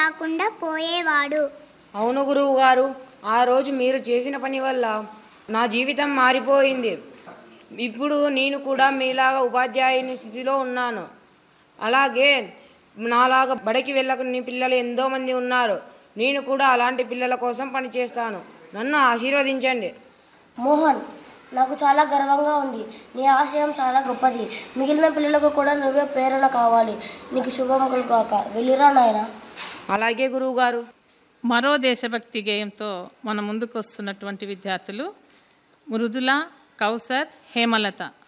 రాకుండా పోయేవాడు అవును గురువు గారు ఆ రోజు మీరు చేసిన పని వల్ల నా జీవితం మారిపోయింది ఇప్పుడు నేను కూడా మీలాగా ఉపాధ్యాయుని స్థితిలో ఉన్నాను అలాగే నాలాగా బడికి వెళ్ళకుని పిల్లలు ఎంతో మంది ఉన్నారు నేను కూడా అలాంటి పిల్లల కోసం పనిచేస్తాను నన్ను ఆశీర్వదించండి మోహన్ నాకు చాలా గర్వంగా ఉంది నీ ఆశయం చాలా గొప్పది మిగిలిన పిల్లలకు కూడా నువ్వే ప్రేరణ కావాలి నీకు శుభం కలుగాక వెళ్ళిరా నాయనా అలాగే గురువు గారు మరో దేశభక్తి గేయంతో మన ముందుకు వస్తున్నటువంటి విద్యార్థులు మృదుల కౌసర్ హేమలత